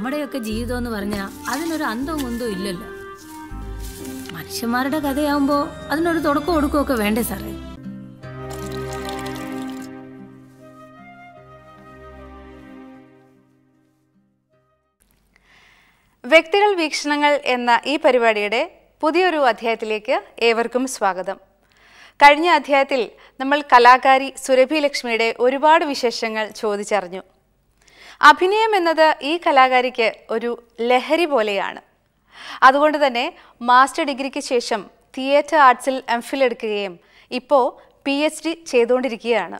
നമ്മുടെയൊക്കെ ജീവിതം എന്ന് പറഞ്ഞാൽ അതിനൊരു അന്തവും കുന്തവും ഇല്ലല്ലോ മനുഷ്യന്മാരുടെ കഥയാവുമ്പോൾ അതിനൊരു തുടക്കം ഒടുക്കമൊക്കെ വേണ്ടേ സാറേ വ്യക്തികൾ വീക്ഷണങ്ങൾ എന്ന ഈ പരിപാടിയുടെ പുതിയൊരു അധ്യായത്തിലേക്ക് ഏവർക്കും സ്വാഗതം കഴിഞ്ഞ അധ്യായത്തിൽ നമ്മൾ കലാകാരി സുരഭി ലക്ഷ്മിയുടെ ഒരുപാട് വിശേഷങ്ങൾ ചോദിച്ചറിഞ്ഞു അഭിനയം എന്നത് ഈ കലാകാരിക്ക് ഒരു ലഹരി പോലെയാണ് അതുകൊണ്ട് തന്നെ മാസ്റ്റർ ഡിഗ്രിക്ക് ശേഷം തിയേറ്റർ ആർട്സിൽ എം ഫിൽ എടുക്കുകയും ഇപ്പോൾ പി എച്ച് ഡി ചെയ്തുകൊണ്ടിരിക്കുകയാണ്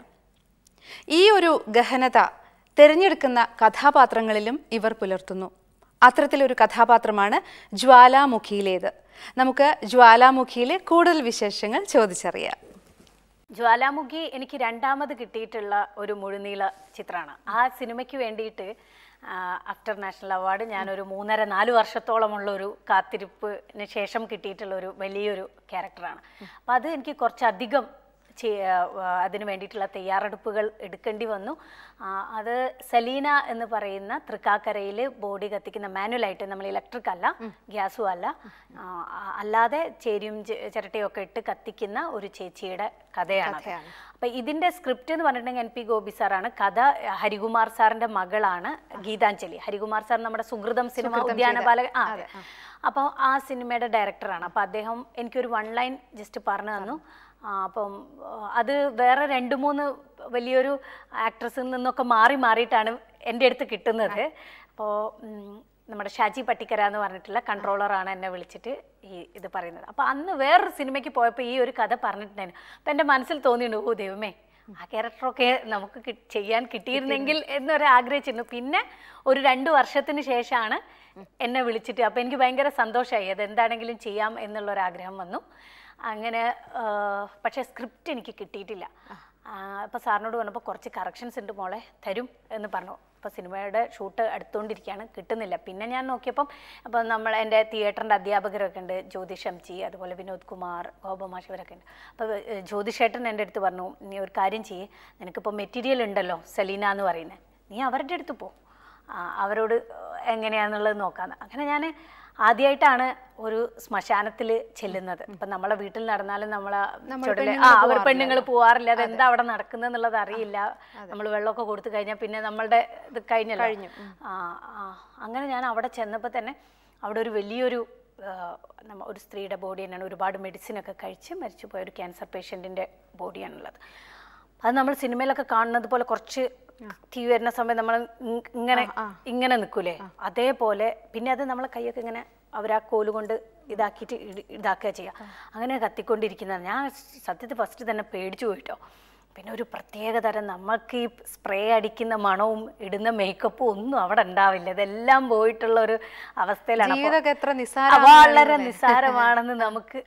ഈ ഒരു ഗഹനത തിരഞ്ഞെടുക്കുന്ന കഥാപാത്രങ്ങളിലും ഇവർ പുലർത്തുന്നു അത്തരത്തിലൊരു കഥാപാത്രമാണ് ജ്വാലാമുഖിയിലേത് നമുക്ക് ജ്വാലാമുഖിയിലെ കൂടുതൽ വിശേഷങ്ങൾ ചോദിച്ചറിയാം ജ്വാലാമുഖി എനിക്ക് രണ്ടാമത് കിട്ടിയിട്ടുള്ള ഒരു മുഴുനീള ചിത്രമാണ് ആ സിനിമയ്ക്ക് വേണ്ടിയിട്ട് ആഫ്റ്റർ നാഷണൽ അവാർഡ് ഞാനൊരു മൂന്നര നാല് വർഷത്തോളമുള്ള ഒരു കാത്തിരിപ്പിന് ശേഷം കിട്ടിയിട്ടുള്ള ഒരു വലിയൊരു ക്യാരക്ടറാണ് അപ്പം അത് എനിക്ക് കുറച്ചധികം ചെയ്യ- ആ, അതിന് വേണ്ടിയിട്ടുള്ള തയ്യാറെടുപ്പുകൾ എടുക്കേണ്ടി വന്നു ആ, അത് സലീന എന്ന് പറയുന്ന തൃക്കാക്കരയിൽ ബോഡി കത്തിക്കുന്ന മാനുവലായിട്ട് നമ്മൾ ഇലക്ട്രിക് അല്ല ഗ്യാസും അല്ല ആ, അല്ലാതെ ചേരിയും ചെ- ചിരട്ടയും ഒക്കെ ഇട്ട് കത്തിക്കുന്ന ഒരു ചേച്ചിയുടെ കഥയാണ് അപ്പൊ ഇതിന്റെ സ്ക്രിപ്റ്റ് എന്ന് പറഞ്ഞിട്ടുണ്ടെങ്കിൽ എൻ പി ഗോപി സാറാണ് കഥ ഹരികുമാർ സാറിന്റെ മകളാണ് ഗീതാഞ്ജലി ഹരികുമാർ സാർ നമ്മുടെ സുഹൃതം സിനിമ ഉദ്യാനപാലക ആ അതെ അപ്പോൾ ആ സിനിമയുടെ ഡയറക്ടറാണ് അപ്പോൾ അദ്ദേഹം എനിക്കൊരു വൺ ലൈൻ ജസ്റ്റ് പറഞ്ഞു തന്നു ആ, അപ്പം ആ, അത് വേറെ രണ്ട് മൂന്ന് വലിയൊരു ആക്ട്രസിൽ നിന്നൊക്കെ മാറി മാറിയിട്ടാണ് എൻ്റെ അടുത്ത് കിട്ടുന്നത് അപ്പോൾ നമ്മുടെ ഷാജി പട്ടിക്കര എന്ന് പറഞ്ഞിട്ടുള്ള കൺട്രോളറാണ് എന്നെ വിളിച്ചിട്ട് ഈ ഇത് പറയുന്നത് അപ്പോൾ അന്ന് വേറൊരു സിനിമയ്ക്ക് പോയപ്പോൾ ഈ ഒരു കഥ പറഞ്ഞിട്ടുണ്ടായിരുന്നു അപ്പം എൻ്റെ മനസ്സിൽ തോന്നിയിട്ടുണ്ട് ഓ ദൈവമേ ആ ക്യാരക്ടറൊക്കെ നമുക്ക് കി- ചെയ്യാൻ കിട്ടിയിരുന്നെങ്കിൽ എന്നൊരു ആഗ്രഹിച്ചിരുന്നു പിന്നെ ഒരു രണ്ട് വർഷത്തിന് ശേഷമാണ് എന്നെ വിളിച്ചിട്ട് അപ്പോൾ എനിക്ക് ഭയങ്കര സന്തോഷമായി അത് എന്താണെങ്കിലും ചെയ്യാം എന്നുള്ളൊരാഗ്രഹം വന്നു അങ്ങനെ ആ, പക്ഷേ സ്ക്രിപ്റ്റ് എനിക്ക് കിട്ടിയിട്ടില്ല അപ്പോൾ സാറിനോട് പറഞ്ഞപ്പോൾ കുറച്ച് കറക്ഷൻസ് ഉണ്ട് മോളെ തരും എന്ന് പറഞ്ഞു അപ്പോൾ സിനിമയുടെ ഷൂട്ട് അടുത്തുകൊണ്ടിരിക്കുകയാണ് കിട്ടുന്നില്ല പിന്നെ ഞാൻ നോക്കിയപ്പം അപ്പോൾ നമ്മൾ എൻ്റെ തിയേറ്ററിൻ്റെ അധ്യാപകരൊക്കെ ഉണ്ട് ജ്യോതിഷം ജി അതുപോലെ വിനോദ് കുമാർ ഗോപമാഷ് ഇവരൊക്കെ ഉണ്ട് അപ്പോൾ ഏഹ്, ജ്യോതിഷേട്ടൻ എൻ്റെ അടുത്ത് പറഞ്ഞു നീ ഒരു കാര്യം ചെയ്യ് നിനക്കിപ്പോൾ മെറ്റീരിയൽ ഉണ്ടല്ലോ സെലീന എന്ന് പറയുന്നത് നീ അവരുടെ അടുത്ത് പോ ആ, അവരോട് എങ്ങനെയാണെന്നുള്ളത് നോക്കാന്ന് അങ്ങനെ ഞാൻ ആദ്യമായിട്ടാണ് ഒരു ശ്മശാനത്തിൽ ചെല്ലുന്നത് ഇപ്പം നമ്മളെ വീട്ടിൽ നടന്നാലും നമ്മളെ ചുടല് ആ അവർ പെണ്ണുങ്ങൾ പോവാറില്ല അത് എന്താ അവിടെ നടക്കുന്നത് എന്നുള്ളത് അറിയില്ല നമ്മൾ വെള്ളമൊക്കെ കൊടുത്തു കഴിഞ്ഞാൽ പിന്നെ നമ്മളുടെ ഇത് കഴിഞ്ഞല്ലോ ആ ആ അങ്ങനെ ഞാൻ അവിടെ ചെന്നപ്പോൾ തന്നെ അവിടെ ഒരു വലിയൊരു ആ, നമ്മ ഒരു സ്ത്രീയുടെ ബോഡി തന്നെയാണ് ഒരുപാട് മെഡിസിൻ ഒക്കെ കഴിച്ച് മരിച്ചു പോയ ഒരു ക്യാൻസർ പേഷ്യൻറ്റിൻ്റെ ബോഡിയാണുള്ളത് അത് നമ്മൾ സിനിമയിലൊക്കെ കാണുന്നത് പോലെ കുറച്ച് തീ വരുന്ന സമയം നമ്മൾ ഇങ്ങനെ ഇങ്ങനെ നിൽക്കൂലേ അതേപോലെ പിന്നെ അത് നമ്മളെ കൈയൊക്കെ ഇങ്ങനെ അവരാ കോല് കൊണ്ട് ഇതാക്കിയിട്ട് ഇടി- ഇതാക്കുക ചെയ്യുക അങ്ങനെ കത്തിക്കൊണ്ടിരിക്കുന്നത് ഞാൻ സത്യത്തിൽ ഫസ്റ്റ് തന്നെ പേടിച്ചു പോയിട്ടോ പിന്നെ ഒരു പ്രത്യേക തരം നമുക്ക് ഈ സ്പ്രേ അടിക്കുന്ന മണവും ഇടുന്ന മേക്കപ്പും ഒന്നും അവിടെ ഉണ്ടാവില്ല ഇതെല്ലാം പോയിട്ടുള്ള ഒരു അവസ്ഥയിലാണ് അപ്പൊ- ജീവിതമൊക്കെ എത്ര ആ, നിസ്സാരമാണെന്ന് വളരെ നിസ്സാരമാണെന്ന് നമുക്ക്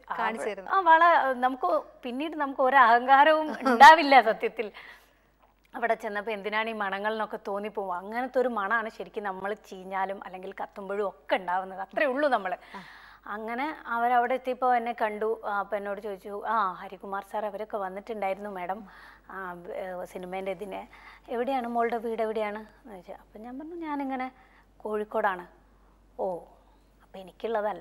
ആ വള നമുക്ക് പിന്നീട് നമുക്ക് ഒരു അഹങ്കാരവും ഉണ്ടാവില്ല സത്യത്തിൽ അവിടെ ചെന്നപ്പോൾ എന്തിനാണ് ഈ മണങ്ങൾ എന്നൊക്കെ തോന്നിപ്പോവും അങ്ങനത്തെ ഒരു മണമാണ് ശരിക്കും നമ്മൾ ചീഞ്ഞാലും അല്ലെങ്കിൽ കത്തുമ്പോഴും ഒക്കെ ഉണ്ടാവുന്നത് അത്രേ ഉള്ളൂ നമ്മൾ അങ്ങനെ അവരവിടെ എത്തിയപ്പോൾ എന്നെ കണ്ടു ആ, അപ്പം എന്നോട് ചോദിച്ചു ആ ഹരികുമാർ സാർ അവരൊക്കെ വന്നിട്ടുണ്ടായിരുന്നു മാഡം സിനിമേൻ്റെ ഇതിന് എവിടെയാണ് മോളുടെ വീട് എവിടെയാണ് എന്ന് ചോദിച്ചു അപ്പം ഞാൻ പറഞ്ഞു ഞാനിങ്ങനെ കോഴിക്കോടാണ് ഓ അപ്പം എനിക്കുള്ളതല്ല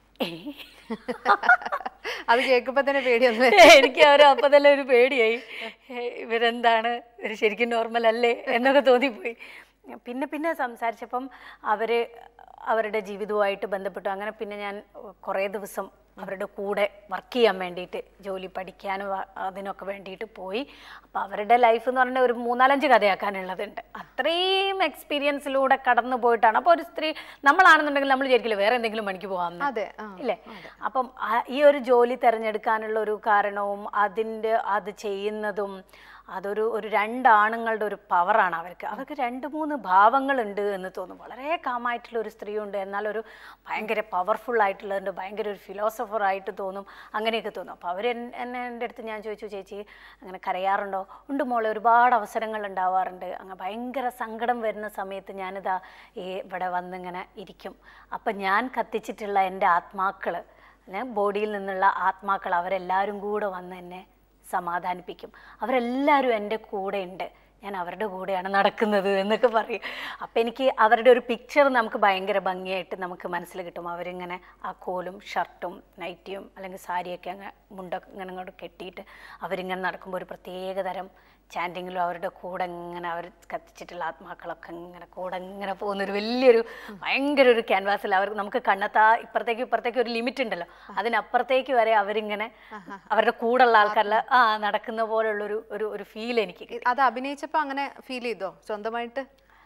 അത് കേൾക്കുമ്പോൾ തന്നെ പേടിയൊന്നും എനിക്ക് അവർ അപ്പം തന്നെ ഒരു പേടിയായി ഏ, ഇവരെന്താണ് ഇവർ ശരിക്കും നോർമൽ അല്ലേ എന്നൊക്കെ തോന്നിപ്പോയി പിന്നെ പിന്നെ സംസാരിച്ചപ്പം അവർ അവരുടെ ജീവിതവുമായിട്ട് ബന്ധപ്പെട്ടു അങ്ങനെ പിന്നെ ഞാൻ കുറേ ദിവസം അവരുടെ കൂടെ വർക്ക് ചെയ്യാൻ വേണ്ടിയിട്ട് ജോലി പഠിക്കാനും അ- അതിനൊക്കെ വേണ്ടിയിട്ട് പോയി അപ്പോൾ അവരുടെ ലൈഫ് എന്ന് പറഞ്ഞാൽ ഒരു മൂന്നാലഞ്ച് കഥയാക്കാനുള്ളതുണ്ട് അത്രയും എക്സ്പീരിയൻസിലൂടെ കടന്നു പോയിട്ടാണ് അപ്പോൾ ഒരു സ്ത്രീ നമ്മളാണെന്നുണ്ടെങ്കിൽ നമ്മൾ വിചാരിക്കില്ല വേറെ എന്തെങ്കിലും പണിക്ക് പോകാമെന്ന് അതെ ആ ഇല്ലേ അപ്പം ആ- ഈ ഒരു ജോലി തിരഞ്ഞെടുക്കാനുള്ള ഒരു കാരണവും അതിൻ്റെ അത് ചെയ്യുന്നതും അതൊരു ഒരു രണ്ടാണുങ്ങളുടെ ഒരു പവറാണ് അവർക്ക് അവർക്ക് രണ്ട് മൂന്ന് ഭാവങ്ങളുണ്ട് എന്ന് തോന്നും വളരെ കാമായിട്ടുള്ള ഒരു സ്ത്രീയുണ്ട് എന്നാൽ ഒരു ഭയങ്കര പവർഫുൾ ആയിട്ടുള്ളതുണ്ട് ഭയങ്കര ഒരു ഫിലോസഫർ ആയിട്ട് തോന്നും അങ്ങനെയൊക്കെ തോന്നും അപ്പോൾ അവർ എന്നെ എൻ്റെ അടുത്ത് ഞാൻ ചോദിച്ചു ചേച്ചി അങ്ങനെ കരയാറുണ്ടോ ഉണ്ട് മോളെ ഒരുപാട് അവസരങ്ങൾ ഉണ്ടാവാറുണ്ട് അങ്ങനെ ഭയങ്കര സങ്കടം വരുന്ന സമയത്ത് ഞാനിതാ ഈ ഇവിടെ വന്നിങ്ങനെ ഇരിക്കും അപ്പം ഞാൻ കത്തിച്ചിട്ടുള്ള എൻ്റെ ആത്മാക്കൾ ബോഡിയിൽ നിന്നുള്ള ആത്മാക്കൾ അവരെല്ലാവരും കൂടെ വന്ന് എന്നെ സമാധാനിപ്പിക്കും അവരെല്ലാവരും എൻ്റെ കൂടെ ഉണ്ട് ഞാൻ അവരുടെ കൂടെയാണ് നടക്കുന്നത് എന്നൊക്കെ പറയും അപ്പം എനിക്ക് അവരുടെ ഒരു പിക്ചർ നമുക്ക് ഭയങ്കര ഭംഗിയായിട്ട് നമുക്ക് മനസ്സിൽ കിട്ടും അവരിങ്ങനെ ആ കോലും ഷർട്ടും നൈറ്റിയും അല്ലെങ്കിൽ സാരിയൊക്കെ അങ്ങ് മുണ്ടൊക്കെ ഇങ്ങനെ അങ്ങോട്ട് കെട്ടിയിട്ട് അവരിങ്ങനെ നടക്കുമ്പോൾ ഒരു പ്രത്യേക തരം ചാൻറ്റിങ്ങിലും അവരുടെ കൂടെ ഇങ്ങനെ അവർ കത്തിച്ചിട്ടുള്ള ആത്മാക്കളൊക്കെ ഇങ്ങനെ കൂടെ ഇങ്ങനെ പോകുന്നൊരു വലിയൊരു ഭയങ്കര ഒരു ക്യാൻവാസിൽ അവർ നമുക്ക് കണ്ണെത്താ ഇപ്പുറത്തേക്ക് ഇപ്പുറത്തേക്ക് ഒരു ലിമിറ്റ് ഉണ്ടല്ലോ അതിനപ്പുറത്തേക്ക് വരെ അവരിങ്ങനെ അവരുടെ കൂടെയുള്ള ആൾക്കാരിൽ ആ നടക്കുന്ന പോലുള്ളൊരു ഒരു ഒരു ഫീൽ എനിക്ക് കിട്ടി. അത് അഭിനയിച്ചപ്പോ അങ്ങനെ ഫീൽ ചെയ്തോ സ്വന്തമായിട്ട്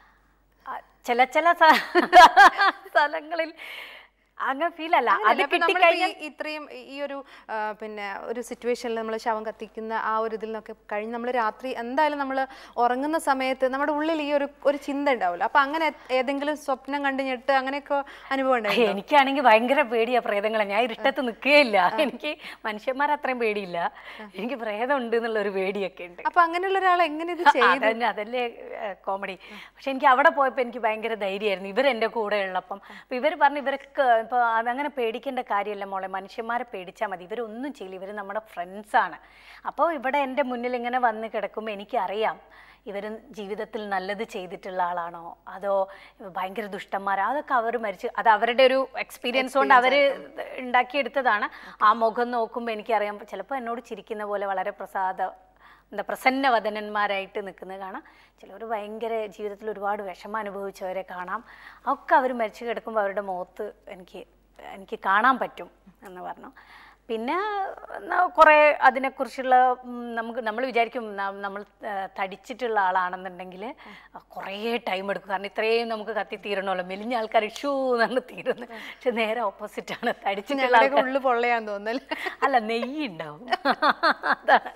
ആ, ചില ചില സ്ഥ- സ്ഥലങ്ങളിൽ അങ്ങനെ ഫീൽ അല്ല അത് അങ്ങനെയല്ല, ഇപ്പൊ നമ്മളിപ്പോ കിട്ടിക്കഴിഞ്ഞാൽ ഈ- ഇത്രയും ഈ ഒരു ആ, പിന്നെ ഒരു സിറ്റുവേഷനിൽ നമ്മൾ ശവം കത്തിക്കുന്ന ആ ഒരു ഇതിൽ നിന്നൊക്കെ കഴിഞ്ഞ് നമ്മൾ രാത്രി എന്തായാലും നമ്മൾ ഉറങ്ങുന്ന സമയത്ത് നമ്മുടെ ഉള്ളിൽ ഈ ഒരു ഒരു ചിന്ത ഉണ്ടാവില്ല അപ്പൊ അങ്ങനെ ഏതെങ്കിലും സ്വപ്നം കണ്ട് ഞെട്ട് അങ്ങനെയൊക്കെ അനുഭവം ഉണ്ടായി എനിക്കാണെങ്കിൽ ഭയങ്കര പേടിയാ പ്രേതങ്ങളെ ഞാൻ ഇരുട്ടത്ത് നിൽക്കുകയില്ല എനിക്ക് മനുഷ്യന്മാർ അത്രയും പേടിയില്ല എനിക്ക് പ്രേതം ഉണ്ട് എന്നുള്ളൊരു പേടിയൊക്കെ ഉണ്ട് അപ്പൊ അങ്ങനെയുള്ള ഒരാൾ എങ്ങനെ ഇത് ചെയ്യും അതന്നെ അതല്ലേ കോമഡി പക്ഷെ എനിക്ക് അവിടെ പോയപ്പോൾ എനിക്ക് ഭയങ്കര ധൈര്യമായിരുന്നു ഇവരെൻ്റെ കൂടെ ഉള്ളപ്പം അപ്പം ഇവർ പറഞ്ഞു ഇവരൊക്കെ ഇപ്പോൾ അതങ്ങനെ പേടിക്കേണ്ട കാര്യമല്ല മോളെ മനുഷ്യന്മാരെ പേടിച്ചാൽ മതി ഇവരൊന്നും ചെയ്യില്ല ഇവർ നമ്മുടെ ഫ്രണ്ട്സാണ് അപ്പോൾ ഇവിടെ എൻ്റെ മുന്നിൽ ഇങ്ങനെ വന്ന് കിടക്കുമ്പോൾ എനിക്കറിയാം ഇവർ ജീവിതത്തിൽ നല്ലത് ചെയ്തിട്ടുള്ള ആളാണോ അതോ ഭയങ്കര ദുഷ്ടന്മാരാ അതൊക്കെ അവർ മരിച്ച് അത് അവരുടെ ഒരു എക്സ്പീരിയൻസ് കൊണ്ട് അവർ ഉണ്ടാക്കിയെടുത്തതാണ് ആ മുഖം നോക്കുമ്പോൾ എനിക്കറിയാം ചിലപ്പോൾ എന്നോട് ചിരിക്കുന്ന പോലെ വളരെ പ്രസാദ എന്താ പ്രസന്നവദനന്മാരായിട്ട് നിൽക്കുന്നത് കാണാം ചിലർ ഭയങ്കര ജീവിതത്തിൽ ഒരുപാട് വിഷമം അനുഭവിച്ചവരെ കാണാം ഒക്കെ അവർ മരിച്ചു കിടക്കുമ്പോൾ അവരുടെ മുഖത്ത് എനിക്ക് എനിക്ക് കാണാൻ പറ്റും എന്ന് പറഞ്ഞു പിന്നെ ന- കുറേ അതിനെക്കുറിച്ചുള്ള ഉം, നമുക്ക് നമ്മൾ വിചാരിക്കും ന- നമ്മൾ ആ, തടിച്ചിട്ടുള്ള ആളാണെന്നുണ്ടെങ്കിൽ കുറേ ടൈം എടുക്കും കാരണം ഇത്രയും നമുക്ക് കത്തി തീരണമല്ലോ മെലിഞ്ഞ ആൾക്കാർ ഇഷ്യൂ എന്നാണ് തീരുന്നത് പക്ഷെ നേരെ ഓപ്പോസിറ്റാണ് തടിച്ചിട്ടുള്ള ഞങ്ങളുടെയൊക്കെ ആൾക്കാർ ഉള്ളു പൊള്ളയാന്ന് തോന്നല്ലേ അല്ല നെയ്യ് ഉണ്ടാവും അതാണ്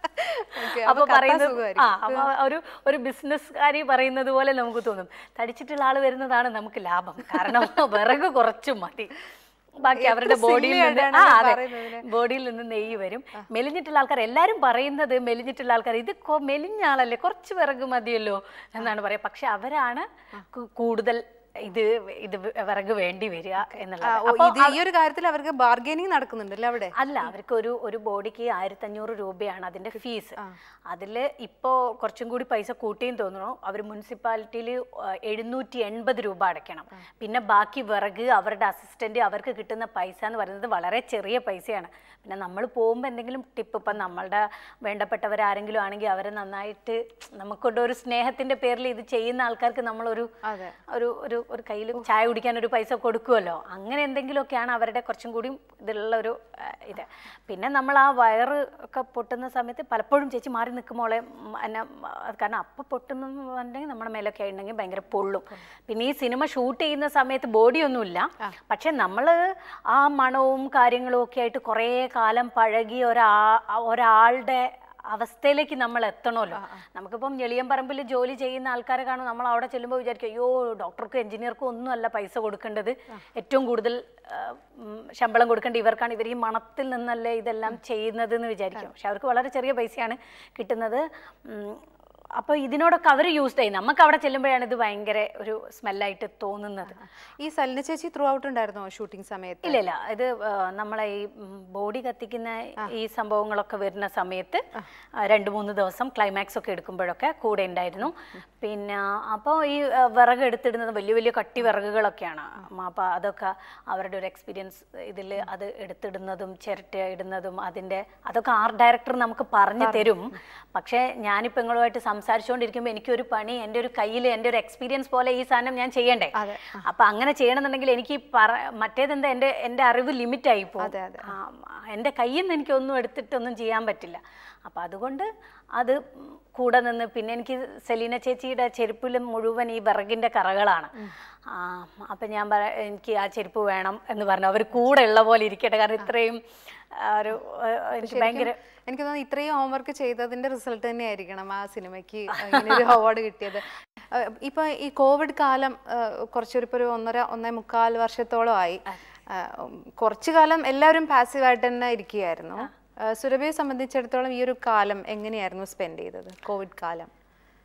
Okay, അപ്പൊ അപ്പൊ കത്താൻ പറയുന്നത് ആ സുഖമായിരിക്കും. അപ്പൊ ഒരു ഒരു ബിസിനസ്സുകാരി പറയുന്നത് പോലെ നമുക്ക് തോന്നും തടിച്ചിട്ടുള്ള ആള് വരുന്നതാണ് നമുക്ക് ലാഭം കാരണം വിറക് കുറച്ചു മതി ബാക്കി എത്ര അവരുടെ ബോഡിയിൽ silly നിന്ന് ആയിട്ടാണ് ആ ഇത് അതെ പറയുന്നതിന്. ബോഡിയിൽ നിന്ന് നെയ്യ് വരും മെലിഞ്ഞിട്ടുള്ള ആൾക്കാർ എല്ലാവരും പറയുന്നത് മെലിഞ്ഞിട്ടുള്ള ആൾക്കാർ ഇത് കൊ- മെലിഞ്ഞ ആളല്ലേ കുറച്ച് വിറക് മതിയല്ലോ എന്നാണ് പറയുക പക്ഷെ അവരാണ് കു- കൂടുതൽ ഇത് ഇത് വിറക് വേണ്ടി വരിക ആ, എന്നുള്ളത് ഓ, ഇത് ഈ ഒരു കാര്യത്തിൽ അവർക്ക് ബാർഗൈനിങ് നടക്കുന്നുണ്ടല്ലേ അവിടെ അല്ല അവർക്ക് ഒരു ഒരു ബോഡിക്ക് ആയിരത്തി അഞ്ഞൂറ് രൂപയാണ് അതിന്റെ ഫീസ് അതിൽ ഇപ്പോൾ കുറച്ചും കൂടി പൈസ കൂട്ടിയും തോന്നുന്നു അവർ മുനിസിപ്പാലിറ്റിയിൽ എഴുന്നൂറ്റി എൺപത് രൂപ അടയ്ക്കണം പിന്നെ ബാക്കി വിറക് അവരുടെ അസിസ്റ്റന്റ് അവർക്ക് കിട്ടുന്ന പൈസ എന്ന് പറയുന്നത് വളരെ ചെറിയ പൈസയാണ് പിന്നെ നമ്മൾ പോകുമ്പോൾ എന്തെങ്കിലും ടിപ്പ് ഇപ്പം നമ്മളുടെ വേണ്ടപ്പെട്ടവരാരെങ്കിലും ആണെങ്കിൽ അവരെ നന്നായിട്ട് നമുക്കൊണ്ട് ഒരു സ്നേഹത്തിന്റെ പേരിൽ ഇത് ചെയ്യുന്ന ആൾക്കാർക്ക് നമ്മളൊരു അതെ. ഒരു ഒരു ഒരു കയ്യിൽ ചായ കുടിക്കാൻ ഒരു പൈസ കൊടുക്കുമല്ലോ അങ്ങനെ എന്തെങ്കിലുമൊക്കെയാണ് അവരുടെ കുറച്ചും കൂടി ഇതിലുള്ള ഒരു ആ, ഇത് പിന്നെ നമ്മൾ ആ വയറ് ഒക്കെ പൊട്ടുന്ന സമയത്ത് പലപ്പോഴും ചേച്ചി മാറി നിൽക്കുമ്പോളെ എന്നെ അത് കാരണം അപ്പം പൊട്ടുന്നുണ്ടെങ്കിൽ നമ്മുടെ മേലൊക്കെ ഉണ്ടെങ്കിൽ ഭയങ്കര പൊള്ളും പിന്നെ ഈ സിനിമ ഷൂട്ട് ചെയ്യുന്ന സമയത്ത് ബോഡിയൊന്നുമില്ല പക്ഷെ നമ്മൾ ആ മണവും കാര്യങ്ങളും ഒക്കെ ആയിട്ട് കുറേ കാലം പഴകിയ ഒരാ ഒരാളുടെ അവസ്ഥയിലേക്ക് നമ്മൾ എത്തണമല്ലോ നമുക്കിപ്പം ഞെളിയമ്പറമ്പിൽ ജോലി ചെയ്യുന്ന ആൾക്കാരെ കാണും നമ്മൾ അവിടെ ചെല്ലുമ്പോൾ വിചാരിക്കും അയ്യോ ഡോക്ടർക്കും എഞ്ചിനീയർക്കും ഒന്നും അല്ല പൈസ കൊടുക്കേണ്ടത് ഏറ്റവും കൂടുതൽ ആ, ഉം, ശമ്പളം കൊടുക്കേണ്ട ഇവർക്കാണ് ഇവർ ഈ മണത്തിൽ നിന്നല്ലേ ഇതെല്ലാം ചെയ്യുന്നത് എന്ന് വിചാരിക്കും പക്ഷെ അവർക്ക് വളരെ ചെറിയ പൈസയാണ് കിട്ടുന്നത് ഉം, അപ്പോൾ ഇതിനോടൊക്കെ അവർ യൂസ് ചെയ്യും നമുക്ക് അവിടെ ചെല്ലുമ്പോഴാണ് ഇത് ഭയങ്കര ഒരു സ്മെല്ലായിട്ട് തോന്നുന്നത് ഈ സലിന ചേച്ചി ത്രൂ ഔട്ട് ഉണ്ടായിരുന്നോ ഷൂട്ടിംഗ് സമയത്ത് ഇല്ല ഇല്ല ഇത് ആ, നമ്മളെ ഈ ബോഡി കത്തിക്കുന്ന ഈ സംഭവങ്ങളൊക്കെ വരുന്ന സമയത്ത് ആ, രണ്ട് മൂന്ന് ദിവസം ക്ലൈമാക്സ് ഒക്കെ എടുക്കുമ്പോഴൊക്കെ കൂടെ ഉണ്ടായിരുന്നു പിന്നെ അപ്പോൾ ഈ ആ, വിറക് എടുത്തിടുന്നത് വലിയ വലിയ കട്ടി വിറകുകളൊക്കെയാണ് അപ്പോൾ അതൊക്കെ അവരുടെ ഒരു എക്സ്പീരിയൻസ് ഇതിൽ അത് എടുത്തിടുന്നതും ചിരട്ട ഇടുന്നതും അതിൻ്റെ അതൊക്കെ ആർട്ട് ഡയറക്ടർ നമുക്ക് പറഞ്ഞു തരും പക്ഷേ ഞാനിപ്പോൾ നിങ്ങളുമായിട്ട് സംസാരിച്ചുകൊണ്ടിരിക്കുമ്പോൾ എനിക്കൊരു പണി എൻ്റെ ഒരു കയ്യിൽ എൻ്റെ ഒരു എക്സ്പീരിയൻസ് പോലെ ഈ സാധനം ഞാൻ ചെയ്യണ്ടേ അതെ. അപ്പൊ അങ്ങനെ ചെയ്യണമെന്നുണ്ടെങ്കിൽ എനിക്ക് ഈ പറ മറ്റേതെന്താ എൻ്റെ എൻ്റെ അറിവ് ലിമിറ്റ് ആയി പോകും അതെ, അതെ. ആ, എൻ്റെ കയ്യിൽ നിന്ന് എനിക്കൊന്നും എടുത്തിട്ടൊന്നും ചെയ്യാൻ പറ്റില്ല അപ്പൊ അതുകൊണ്ട് അത് കൂടെ നിന്ന് പിന്നെ എനിക്ക് സെലീന ചേച്ചിയുടെ ചെരുപ്പിൽ മുഴുവൻ ഈ വിറകിൻ്റെ കറകളാണ് ആ, അപ്പൊ ഞാൻ പറ എനിക്ക് ആ ചെരുപ്പ് വേണം എന്ന് പറഞ്ഞു അവർ കൂടെ ഉള്ള പോലെ ഇരിക്കട്ടെ കാരണം ഇത്രയും ആ, ഒരു ആ, എനിക്ക് ഭയങ്കര എനിക്ക് തോന്നുന്നു ഇത്രയും ഹോംവർക്ക് ചെയ്തതിന്റെ റിസൾട്ട് തന്നെ ആയിരിക്കണം ആ സിനിമയ്ക്ക് ഇങ്ങനെ ഒരു അവാർഡ് കിട്ടിയത് അഹ് ഇപ്പൊ ഈ കോവിഡ് കാലം അഹ് കുറച്ചൊരു ഇപ്പൊ ഒരു ഒന്നര ഒന്നേ മുക്കാൽ വർഷത്തോളം ആയി അഹ് ഉം, കുറച്ചു കാലം എല്ലാവരും പാസീവായിട്ട് തന്നെ ഇരിക്കുകയായിരുന്നു അഹ് സുരഭിയെ സംബന്ധിച്ചിടത്തോളം ഈ ഒരു കാലം എങ്ങനെയായിരുന്നു സ്പെൻഡ് ചെയ്തത് കോവിഡ് കാലം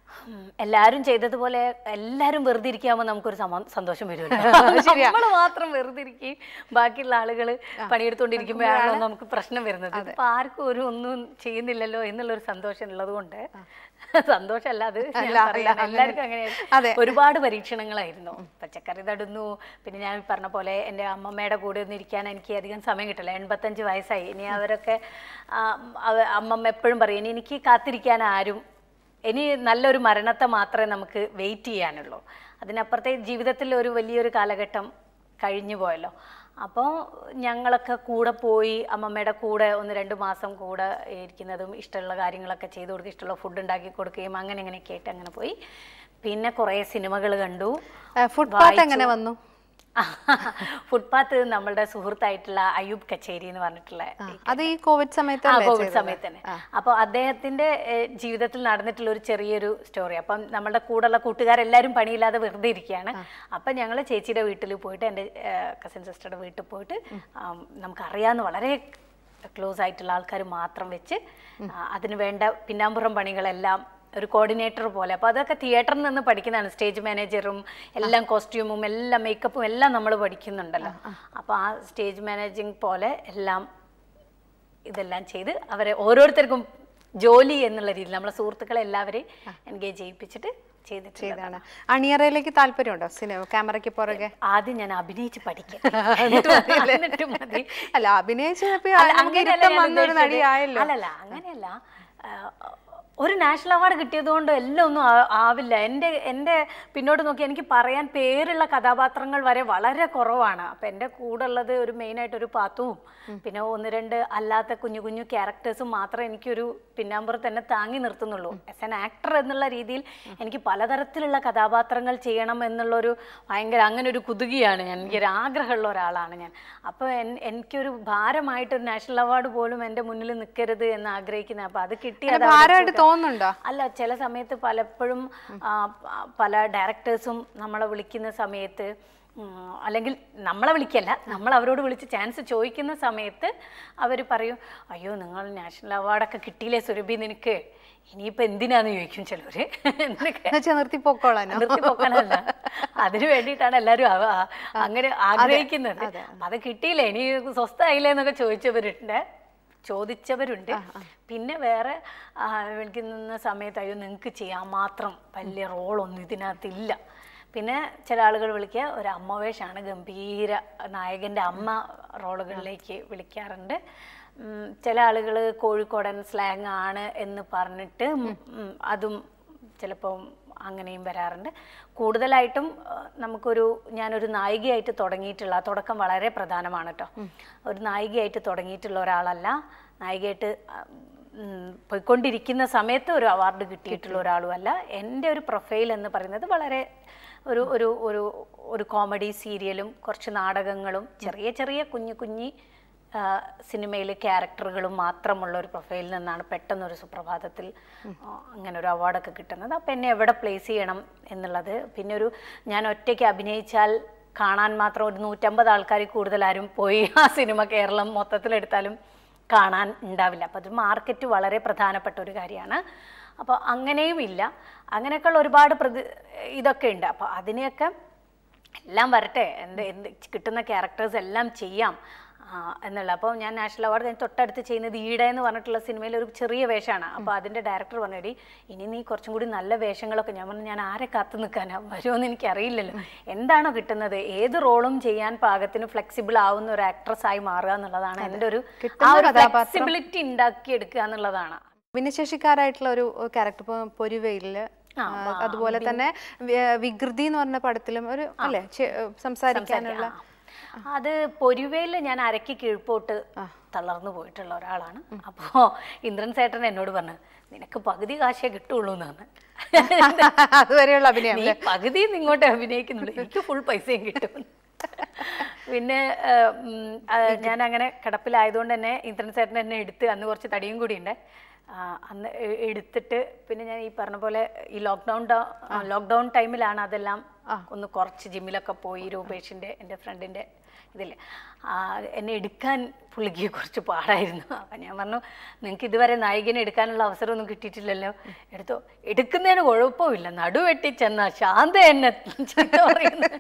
ഉം, എല്ലാരും ചെയ്തതുപോലെ എല്ലാരും വെറുതെ ഇരിക്കാകുമ്പോൾ നമുക്കൊരു സമ- സന്തോഷം വരുമല്ലോ ശരിയാ. നമ്മൾ മാത്രം വെറുതെ ഇരിക്കുകയും ബാക്കിയുള്ള ആളുകൾ പണിയെടുത്തോണ്ടിരിക്കുമ്പോഴാണല്ലോ നമുക്ക് പ്രശ്നം വരുന്നത് ഇപ്പൊ ആർക്കും ഒരു ഒന്നും ചെയ്യുന്നില്ലല്ലോ എന്നുള്ളൊരു സന്തോഷം ഉള്ളത് കൊണ്ട് സന്തോഷമല്ല അത് ഞാൻ അല്ല, അല്ല, പറയാണ്. അങ്ങനെ- എല്ലാവർക്കും അതെ. അങ്ങനെയായിരുന്നു ഒരുപാട് പരീക്ഷണങ്ങളായിരുന്നു പച്ചക്കറി തടുന്നു പിന്നെ ഞാൻ പറഞ്ഞ പോലെ എൻ്റെ അമ്മമ്മയുടെ കൂടെ ഒന്നും ഇരിക്കാൻ എനിക്ക് അധികം സമയം കിട്ടില്ല എൺപത്തഞ്ച് വയസ്സായി ഇനി അവരൊക്കെ ആ, അവ- അമ്മമ്മ എപ്പോഴും പറയും ഇനി എനിക്ക് കാത്തിരിക്കാൻ ആരും ഇനി നല്ലൊരു മരണത്തെ മാത്രമേ നമുക്ക് വെയിറ്റ് ചെയ്യാനുള്ളൂ അതിനപ്പുറത്തെ ജീവിതത്തിൽ ഒരു വലിയൊരു കാലഘട്ടം കഴിഞ്ഞു പോയല്ലോ അപ്പോൾ ഞങ്ങളൊക്കെ കൂടെ പോയി അമ്മമ്മയുടെ കൂടെ ഒന്ന് രണ്ട് മാസം കൂടെ ഇരിക്കുന്നതും ഇഷ്ടമുള്ള കാര്യങ്ങളൊക്കെ ചെയ്തു കൊടുക്കുക ഇഷ്ടമുള്ള ഫുഡ് ഉണ്ടാക്കി കൊടുക്കുകയും അങ്ങനെ ഇങ്ങനെയൊക്കെ ആയിട്ട് അങ്ങനെ പോയി പിന്നെ കുറേ സിനിമകൾ കണ്ടു ഫുട്പാത്ത് എങ്ങനെ വന്നു ഫുട്പാത്ത് നമ്മളുടെ സുഹൃത്തായിട്ടുള്ള അയൂബ് കച്ചേരി എന്ന് പറഞ്ഞിട്ടുള്ള അത് ഈ കോവിഡ് സമയത്ത് ആ കോവിഡ് സമയത്ത് തന്നെ അപ്പോൾ അദ്ദേഹത്തിന്റെ ഏഹ്, ജീവിതത്തിൽ നടന്നിട്ടുള്ള ഒരു ചെറിയൊരു സ്റ്റോറി അപ്പം നമ്മുടെ കൂടെയുള്ള കൂട്ടുകാരെല്ലാവരും പണിയില്ലാതെ വെറുതെ ഇരിക്കുകയാണ് അപ്പം ഞങ്ങൾ ചേച്ചിയുടെ വീട്ടിൽ പോയിട്ട് എൻ്റെ കസിൻ സിസ്റ്ററുടെ വീട്ടിൽ പോയിട്ട് ആം, നമുക്കറിയാവുന്ന വളരെ ക്ലോസ് ആയിട്ടുള്ള ആൾക്കാർ മാത്രം വെച്ച് ആ, അതിന് വേണ്ട പിന്നാമ്പുറം പണികളെല്ലാം ഒരു കോർഡിനേറ്റർ പോലെ അപ്പോൾ അതൊക്കെ തിയേറ്ററിൽ നിന്ന് പഠിക്കുന്നതാണ് സ്റ്റേജ് മാനേജറും എല്ലാം കോസ്റ്റ്യൂമും എല്ലാം മേക്കപ്പും എല്ലാം നമ്മൾ പഠിക്കുന്നുണ്ടല്ലോ അപ്പോൾ ആ സ്റ്റേജ് മാനേജിങ് പോലെ എല്ലാം ഇതെല്ലാം ചെയ്ത് അവരെ ഓരോരുത്തർക്കും ജോലി എന്നുള്ള രീതിയിൽ നമ്മളെ സുഹൃത്തുക്കളെ എല്ലാവരെയും എൻഗേജ് ചെയ്യിപ്പിച്ചിട്ട് ചെയ്തിട്ട് ചെയ്താണ് അണിയറയിലേക്ക് താല്പര്യമുണ്ടോ സിനിമ ക്യാമറയ്ക്ക് പുറകെ ആദ്യം ഞാൻ അഭിനയിച്ച് പഠിക്കാം എന്നിട്ട് മതി, എന്നിട്ട് മതി അല്ല അഭിനയിച്ചപ്പോ അല്ല, നമുക്ക് അങ്ങനെയല്ല ഇരുത്തം ഞാൻ വന്നൊരു ഉദ്ദേശിച്ചത്. നടിയായല്ലോ അല്ലല്ല അങ്ങനെയല്ല ആ, ഒരു നാഷണൽ അവാർഡ് കിട്ടിയത് കൊണ്ട് എല്ലാം ഒന്നും ആ- ആവില്ല എൻ്റെ എൻ്റെ പിന്നോട്ട് നോക്കി എനിക്ക് പറയാൻ പേരുള്ള കഥാപാത്രങ്ങൾ വരെ വളരെ കുറവാണ് അപ്പം എൻ്റെ കൂടെ ഉള്ളത് ഒരു മെയിനായിട്ട് ഒരു പാത്തുവും പിന്നെ ഒന്ന് രണ്ട് അല്ലാത്ത കുഞ്ഞു കുഞ്ഞു ക്യാരക്ടേഴ്സും മാത്രമേ എനിക്കൊരു പിന്നാമ്പുറത്ത് തന്നെ താങ്ങി നിർത്തുന്നുള്ളൂ ആസ് ആൻ ആക്ടർ എന്നുള്ള രീതിയിൽ എനിക്ക് പലതരത്തിലുള്ള കഥാപാത്രങ്ങൾ ചെയ്യണം എന്നുള്ളൊരു ഭയങ്കര അങ്ങനെ ഒരു കുതുകിയാണ് ഞാൻ എനിക്കൊരു ആഗ്രഹമുള്ള ഒരാളാണ് ഞാൻ അപ്പോൾ എനിക്കൊരു ഭാരമായിട്ടൊരു നാഷണൽ അവാർഡ് പോലും എൻ്റെ മുന്നിൽ നിൽക്കരുത് എന്ന് ആഗ്രഹിക്കുന്നത് അപ്പോൾ അത് കിട്ടി അത് അവിടെ ഭാരമായിട്ട് വെച്ചു. തോന്നുന്നുണ്ടോ അല്ല ചില സമയത്ത് പലപ്പോഴും ആ, പ- പല ഡയറക്ടേഴ്സും നമ്മളെ വിളിക്കുന്ന സമയത്ത് ഉം, അല്ലെങ്കിൽ നമ്മളെ വിളിക്കല്ല നമ്മൾ അവരോട് വിളിച്ച് ചാൻസ് ചോദിക്കുന്ന സമയത്ത് അവർ പറയും അയ്യോ നിങ്ങൾ നാഷണൽ അവാർഡൊക്കെ കിട്ടിയില്ലേ സുരഭി നിനക്ക് ഇനിയിപ്പോൾ എന്തിനാന്ന് ചോദിക്കും ചിലവർ എന്നൊക്കെ എന്നുവെച്ചാൽ നിർത്തി പൊക്കോളാനോ നിർത്തി പോക്കാനല്ല അതിന് വേണ്ടിയിട്ടാണ് എല്ലാവരും അവ- ആ- അങ്ങനെ ആഗ്രഹിക്കുന്നത് അപ്പൊ അത് കിട്ടിയില്ലേ ഇനി സ്വസ്ഥമായില്ലേ എന്നൊക്കെ ചോദിച്ചവരുണ്ട് ചോദിച്ചവരുണ്ട് പിന്നെ വേറെ ആ, എനിക്ക് നിന്ന സമയത്ത് അയ്യോ നിങ്ങൾക്ക് ചെയ്യാൻ മാത്രം വലിയ റോളൊന്നും ഇതിനകത്തില്ല പിന്നെ ചില ആളുകൾ വിളിക്കുക ഒരു അമ്മ വേഷമാണ് ഗംഭീര നായകൻ്റെ അമ്മ റോളുകളിലേക്ക് വിളിക്കാറുണ്ട് ഉം, ചില ആളുകൾ കോഴിക്കോടൻ സ്ലാങ് ആണ് എന്ന് പറഞ്ഞിട്ട് ഉം, അതും ചിലപ്പം അങ്ങനെയും വരാറുണ്ട് കൂടുതലായിട്ടും ആ, നമുക്കൊരു ഞാനൊരു നായികയായിട്ട് തുടങ്ങിയിട്ടുള്ള ആ തുടക്കം വളരെ പ്രധാനമാണ് കേട്ടോ ഒരു നായികയായിട്ട് തുടങ്ങിയിട്ടുള്ള ഒരാളല്ല നായികയായിട്ട് ആ, ഉം, പോയിക്കൊണ്ടിരിക്കുന്ന സമയത്ത് ഒരു അവാർഡ് കിട്ടിയിട്ടുള്ള ഒരാളുമല്ല എൻ്റെ ഒരു പ്രൊഫൈൽ എന്ന് പറയുന്നത് വളരെ ഒരു ഒരു ഒരു ഒരു കോമഡി സീരിയലും കുറച്ച് നാടകങ്ങളും ചെറിയ ചെറിയ കുഞ്ഞു കുഞ്ഞി സിനിമയിൽ ക്യാരക്ടറുകളും മാത്രമുള്ള ഒരു പ്രൊഫൈലിൽ നിന്നാണ് പെട്ടെന്നൊരു സുപ്രഭാതത്തിൽ ആ, അങ്ങനെ ഒരു അവാർഡൊക്കെ കിട്ടുന്നത് അപ്പം എന്നെ എവിടെ പ്ലേസ് ചെയ്യണം എന്നുള്ളത് പിന്നെ ഒരു ഞാൻ ഒറ്റയ്ക്ക് അഭിനയിച്ചാൽ കാണാൻ മാത്രം ഒരു നൂറ്റമ്പത് ആൾക്കാർ കൂടുതൽ ആരും പോയി ആ സിനിമ കേരളം മൊത്തത്തിലെടുത്താലും കാണാൻ ഉണ്ടാവില്ല അപ്പോൾ അത് മാർക്കറ്റ് വളരെ പ്രധാനപ്പെട്ട ഒരു കാര്യമാണ് അപ്പോൾ അങ്ങനെയും ഇല്ല അങ്ങനെയൊക്കെയുള്ള ഒരുപാട് പ്രതി ഇതൊക്കെ ഉണ്ട് അപ്പോൾ അതിനെയൊക്കെ എല്ലാം വരട്ടെ എന്ത് എന്ത് കിട്ടുന്ന ക്യാരക്ടേഴ്സ് എല്ലാം ചെയ്യാം ആ, എന്നുള്ള അപ്പോൾ ഞാൻ നാഷണൽ അവാർഡ് ഞാൻ തൊട്ടടുത്ത് ചെയ്യുന്നത് ഈട എന്ന് പറഞ്ഞിട്ടുള്ള സിനിമയിൽ ഒരു ചെറിയ വേഷമാണ് അപ്പോൾ അതിൻ്റെ ഡയറക്ടർ പറഞ്ഞടി ഇനി നീ കുറച്ചും കൂടി നല്ല വേഷങ്ങളൊക്കെ ഞാൻ പറഞ്ഞു ഞാൻ ആരെ കാത്തു നിൽക്കാനാ വരുമെന്ന് എനിക്ക് അറിയില്ലല്ലോ എന്താണോ കിട്ടുന്നത് ഏത് റോളും ചെയ്യാൻ പാകത്തിന് ഫ്ലെക്സിബിൾ ആവുന്ന ഒരു ആക്ട്രസ് ആയി മാറുക എന്നുള്ളതാണ് എൻ്റെ ഒരു കിട്ടുന്ന ആ ഒരു കഥാപാത്രം- ഫ്ലെക്സിബിലിറ്റി ഉണ്ടാക്കിയെടുക്കുക എന്നുള്ളതാണ് ഭിന്നശേഷിക്കാരായിട്ടുള്ള ഒരു ക്യാരക്ടർ ഇപ്പൊ പൊരുവയില് ആ, അതുപോലെ തന്നെ വി- വികൃതി എന്ന് പറഞ്ഞ പടത്തിലും ഒരു അല്ലേ ചെ- സംസാരിക്കാനുള്ള ആ. അത് പൊരുവയിൽ ഞാൻ അരക്കി കീഴ്പോട്ട് തളർന്നു പോയിട്ടുള്ള ഒരാളാണ് അപ്പോൾ ഇന്ദ്രൻ സേട്ടൻ എന്നോട് പറഞ്ഞു നിനക്ക് പകുതി കാശേ കിട്ടുള്ളൂ എന്നാണ് അതുവരെയുള്ള അഭിനയം നീ പകുതി ഇങ്ങോട്ട് അഭിനയിക്കുന്നുള്ളൂ എനിക്ക് ഫുൾ പൈസയും കിട്ടും പിന്നെ ആ, ഉം, ആ, ഞാൻ അങ്ങനെ കിടപ്പിലായതുകൊണ്ട് തന്നെ ഇന്ദ്രൻ ചേട്ടൻ എന്നെ എടുത്ത് അന്ന് കുറച്ച് തടിയും കൂടി ഉണ്ട് അന്ന് എ- എടുത്തിട്ട് പിന്നെ ഞാൻ ഈ പറഞ്ഞ പോലെ ഈ ലോക്ക്ഡൗൺ ലോക്ക്ഡൗൺ ടൈമിലാണ് അതെല്ലാം ഒന്ന് കുറച്ച് ജിമ്മിലൊക്കെ പോയി രൂപേഷിൻ്റെ എൻ്റെ ഫ്രണ്ടിൻ്റെ ഇതിൽ എന്നെ എടുക്കാൻ പുള്ളിക്ക് കുറച്ച് പാടായിരുന്നു അപ്പം ഞാൻ പറഞ്ഞു നിങ്ങൾക്ക് ഇതുവരെ നായികനെ എടുക്കാനുള്ള അവസരമൊന്നും കിട്ടിയിട്ടില്ലല്ലോ എടുത്തോ എടുക്കുന്നതിന് കുഴപ്പമില്ല നടുവെട്ടി ചെന്ന ശാന്ത എന്നെ ചീത്ത പറയുന്നത്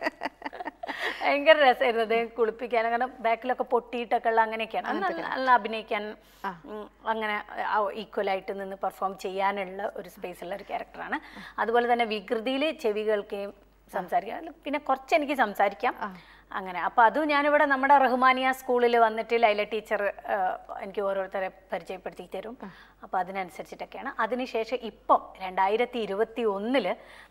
ഭയങ്കര രസമായിരുന്നു അദ്ദേഹം കുളിപ്പിക്കാൻ അങ്ങനെ ബാക്കിലൊക്കെ പൊട്ടിയിട്ടൊക്കെ ഉള്ള അങ്ങനെയൊക്കെയാണ് അത് നല്ല നല്ല അഭിനയിക്കാൻ ഉം, അങ്ങനെ ഈക്വലായിട്ട് നിന്ന് പെർഫോം ചെയ്യാനുള്ള ഒരു സ്പേസ് ഉള്ള ഒരു ക്യാരക്ടറാണ് അതുപോലെ തന്നെ വികൃതിയിൽ ചെവി കേൾക്കുകയും സംസാരിക്കാം അല്ല, പിന്നെ കുറച്ച് എനിക്ക് സംസാരിക്കാം അങ്ങനെ അപ്പോൾ അത് ഞാനിവിടെ നമ്മുടെ റഹ്മാനിയ സ്കൂളിൽ വന്നിട്ട് ലൈല ടീച്ചർ എനിക്ക് ഓരോരുത്തരെ പരിചയപ്പെടുത്തി തരും അപ്പോൾ അതിനനുസരിച്ചിട്ടൊക്കെയാണ് അതിനുശേഷം ഇപ്പം രണ്ടായിരത്തി ഇരുപത്തി ഒന്നില്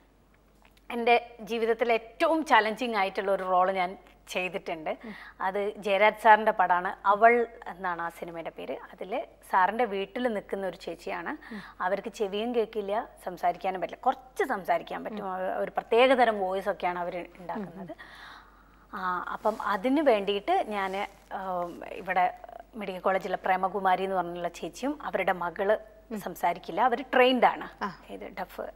എൻ്റെ ജീവിതത്തിൽ ഏറ്റവും ചലഞ്ചിങ് ആയിട്ടുള്ള ഒരു റോള് ഞാൻ ചെയ്തിട്ടുണ്ട് അത് ജയരാജ് സാറിൻ്റെ പടമാണ് അവൾ എന്നാണ് ആ സിനിമയുടെ പേര് അതിൽ സാറിൻ്റെ വീട്ടിൽ നിൽക്കുന്ന ഒരു ചേച്ചിയാണ് അവർക്ക് ചെവിയും കേൾക്കില്ല സംസാരിക്കാനും പറ്റില്ല കുറച്ച് സംസാരിക്കാൻ പറ്റും അവ- ഒരു പ്രത്യേകതരം വോയിസ് ഒക്കെയാണ് അവർ ഉണ്ടാക്കുന്നത് ആ, അപ്പം അതിന് വേണ്ടിയിട്ട് ഞാൻ ഇവിടെ മെഡിക്കൽ കോളേജിലെ പ്രേമകുമാരി എന്ന് പറഞ്ഞുള്ള ചേച്ചിയും അവരുടെ മകള് സംസാരിക്കില്ല അവർ ട്രെയിൻഡ് ആണ് ഇത് ഡഫ്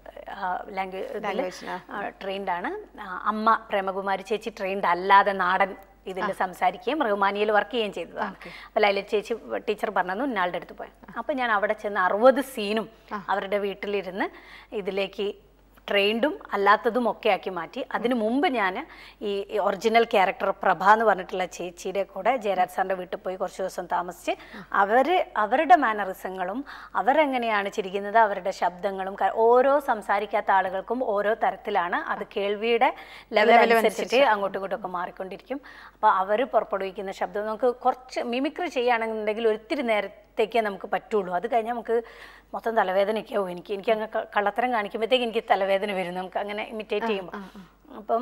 ലാംഗ്വേജ് ട്രെയിൻഡ് ആണ് ആ, അമ്മ പ്രേമകുമാരി ചേച്ചി ട്രെയിൻഡ് അല്ലാതെ നാടൻ ഇതിൽ സംസാരിക്കുകയും റഹ്മാനിയിൽ വർക്ക് ചെയ്യുകയും ചെയ്തതാണ് അപ്പോൾ ലൈല ചേച്ചി ടീച്ചർ പറഞ്ഞു ഇന്നാളുടെ അടുത്ത് പോയി അപ്പോൾ ഞാൻ അവിടെ ചെന്ന് അറുപത് സീനും അവരുടെ വീട്ടിലിരുന്ന് ഇതിലേക്ക് ട്രെയിൻഡും അല്ലാത്തതും ഒക്കെ ആക്കി മാറ്റി അതിനു മുമ്പ് ഞാൻ ഈ ഒറിജിനൽ ക്യാരക്ടർ പ്രഭ എന്ന് പറഞ്ഞിട്ടുള്ള ചേച്ചിയുടെ കൂടെ ജയരാജ് സാറിൻ്റെ വീട്ടിൽ പോയി കുറച്ച് ദിവസം താമസിച്ച് അവർ അവരുടെ മാനറിസങ്ങളും അവരെങ്ങനെയാണ് ചിരിക്കുന്നത് അവരുടെ ശബ്ദങ്ങളും ക- ഓരോ സംസാരിക്കാത്ത ആളുകൾക്കും ഓരോ തരത്തിലാണ് അത് കേൾവിയുടെ ലെവൽ അനുസരിച്ചിട്ട് അങ്ങോട്ടും ഇങ്ങോട്ടും ഒക്കെ മാറിക്കൊണ്ടിരിക്കും അപ്പോൾ അവർ പുറപ്പെടുവിക്കുന്ന ശബ്ദം നമുക്ക് കുറച്ച് മിമിക്രി ചെയ്യുകയാണെന്നുണ്ടെങ്കിൽ ഒത്തിരി നേരത്തേക്കേ നമുക്ക് പറ്റുള്ളൂ അത് കഴിഞ്ഞാൽ നമുക്ക് മൊത്തം തലവേദനയൊക്കെ ആവും എനിക്ക് എനിക്ക് അങ്ങ് ക- കള്ളത്തരം കാണിക്കുമ്പോഴത്തേക്ക് എനിക്ക് തലവേദന വരും നമുക്ക് അങ്ങനെ ഇമിറ്റേറ്റ് ചെയ്യുമ്പോൾ അപ്പം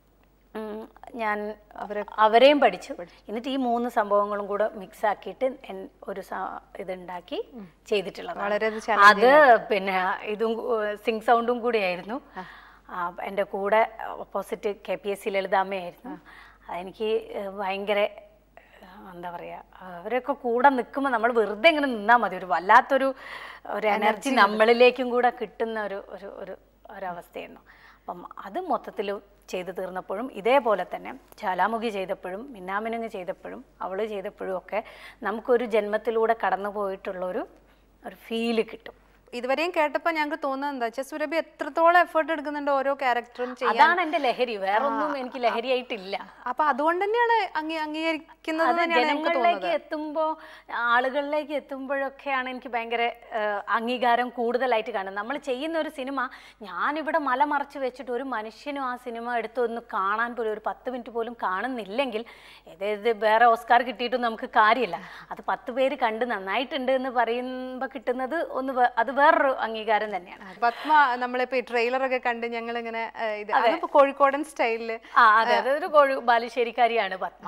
ഉം, ഞാൻ അവരെയും പഠിച്ചു എന്നിട്ട് ഈ മൂന്ന് സംഭവങ്ങളും കൂടെ മിക്സ് ആക്കിയിട്ട് എൻ- ഒരു സ- ഇതുണ്ടാക്കി ചെയ്തിട്ടുള്ളത് വളരെ അത് അത് പിന്നെ ഇതും സിങ് സൗണ്ടും കൂടിയായിരുന്നു ആ, എൻ്റെ കൂടെ opposite K P S C ലളിതാമ്മയായിരുന്നു അതെനിക്ക് ഏഹ്, ഭയങ്കര ഏഹ്, എന്താ പറയുക അവരൊക്കെ കൂടെ നിൽക്കുമ്പോൾ നമ്മൾ വെറുതെ ഇങ്ങനെ നിന്നാൽ മതി ഒരു വല്ലാത്തൊരു ഒരു എനർജി നമ്മളിലേക്കും കൂടെ കിട്ടുന്ന ഒരു ഒരു ഒരു ഒരവസ്ഥയായിരുന്നു അപ്പം അത് മൊത്തത്തിൽ ചെയ്തു തീർന്നപ്പോഴും ഇതേപോലെ തന്നെ ജ്വാലാമുഖി ചെയ്തപ്പോഴും മിന്നാമിനുങ്ങ് ചെയ്തപ്പോഴും അവൾ ചെയ്തപ്പോഴും ഒക്കെ നമുക്കൊരു ജന്മത്തിലൂടെ കടന്നു പോയിട്ടുള്ളൊരു ഒരു ഫീല് കിട്ടും ഇതുവരെയും കേട്ടപ്പോ ഞങ്ങൾക്ക് തോന്നുന്നത് എന്താ വെച്ചാൽ സുരഭി എത്രത്തോളം എഫേർട്ട് എടുക്കുന്നുണ്ട് ഓരോ ക്യാരക്ടറും ചെയ്യാൻ അതാണ് എൻ്റെ ലഹരി വേറൊന്നും എനിക്ക് ലഹരിയായിട്ടില്ല അപ്പൊ അതുകൊണ്ട് തന്നെയാണ് അംഗീ അംഗീകരിക്കുന്നത് അത് തന്നെയാണ് ഞങ്ങൾക്ക് ജനങ്ങളിലേക്ക് തോന്നുന്നത് എത്തുമ്പോൾ ആളുകളിലേക്ക് എത്തുമ്പോഴൊക്കെയാണ് എനിക്ക് ഭയങ്കര ഏഹ്, അംഗീകാരം കൂടുതലായിട്ട് കാണുന്നത് നമ്മൾ ചെയ്യുന്ന ഒരു സിനിമ ഞാനിവിടെ മല മറച്ച് വെച്ചിട്ട് ഒരു മനുഷ്യനും ആ സിനിമ എടുത്ത് ഒന്ന് കാണാൻ പോലും ഒരു പത്ത് മിനിറ്റ് പോലും കാണുന്നില്ലെങ്കിൽ ഏതേത് വേറെ ഓസ്കാർ കിട്ടിയിട്ടും നമുക്ക് കാര്യമില്ല അത് പത്ത് പേര് കണ്ട് നന്നായിട്ടുണ്ട് എന്ന് പറയുമ്പോൾ കിട്ടുന്നത് ഒന്ന് വേ- അത് വേറൊരു അംഗീകാരം തന്നെയാണ് പത്മ നമ്മളിപ്പോ ഈ ട്രെയിലറൊക്കെ കണ്ട് ഞങ്ങൾ ഇങ്ങനെ ഇത് അതിപ്പോ കോഴിക്കോടൻ സ്റ്റൈലില് ആ അതെ അതൊരു കോഴി ബാലുശ്ശേരിക്കാരിയാണ് പത്മ